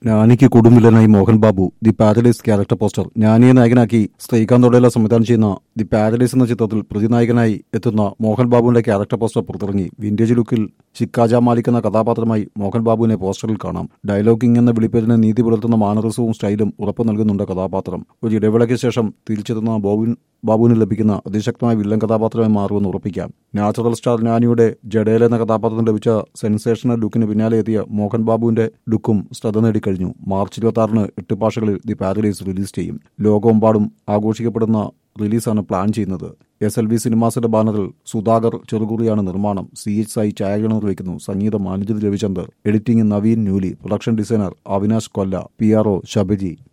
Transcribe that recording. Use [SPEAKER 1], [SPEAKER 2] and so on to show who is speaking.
[SPEAKER 1] നാനിക്ക് കൊടുമ്പില്ലനായി Mohan Babu the Paradise character poster ഞാനിയെ നായകനാക്കി ശ്രീകാന്ത് ഒടേല സംവിധാനം ചെയ്യുന്ന ദി പാരഡൈസ് എന്ന ചിത്രത്തിൽ പ്രതിനായകനായി എത്തുന്ന മോഹൻ ബാബുവിന്റെ ക്യാരക്ടർ പോസ്റ്റർ പുറത്തിറങ്ങി വിന്റേജ് ലുക്കിൽ ചിക്കാജ മാലിക് എന്ന കഥാപാത്രമായി മോഹൻ ബാബുവിനെ പോസ്റ്ററിൽ കാണാം ഡയലോഗിംഗ് എന്ന വിളിപ്പേരിന് നീതി പുലർത്തുന്ന മാനറിസവും സ്റ്റൈലും ഉറപ്പു നൽകുന്നുണ്ട് കഥാപാത്രം ഒരു ഇടവേളയ്ക്ക് ശേഷം തിരിച്ചെത്തുന്ന ബോബിൻ ബാബുവിന് ലഭിക്കുന്ന അതിശക്തമായ വില്ലൻ കഥാപാത്രമായി മാറുമെന്ന് ഉറപ്പിക്കാം നാച്ചുറൽ സ്റ്റാർ നാനിയുടെ ജഡേല എന്ന കഥാപാത്രത്തിന് ലഭിച്ച സെൻസേഷണൽ ലുക്കിന് പിന്നാലെ എത്തിയ മോഹൻ ബാബുവിന്റെ ലുക്കും ശ്രദ്ധ നേടിക്കഴിഞ്ഞു മാർച്ച് ഇരുപത്തി ആറിന് എട്ട് ഭാഷകളിൽ ദി പാരഡൈസ് റിലീസ് ചെയ്യും ലോകമെമ്പാടും ആഘോഷിക്കപ്പെടുന്ന റിലീസാണ് പ്ലാൻ ചെയ്യുന്നത് എസ് എൽ വി സിനിമാസിന്റെ ബാനറിൽ സുധാകർ ചെറുകുറിയാണ് നിർമ്മാണം സി എച്ച് ഐ ഛായാഗ്രഹണം നിർവഹിക്കുന്നു സംഗീതം Anujith Ravichander editing Naveen Nooli production designer Avinash Kolla P R O Sabari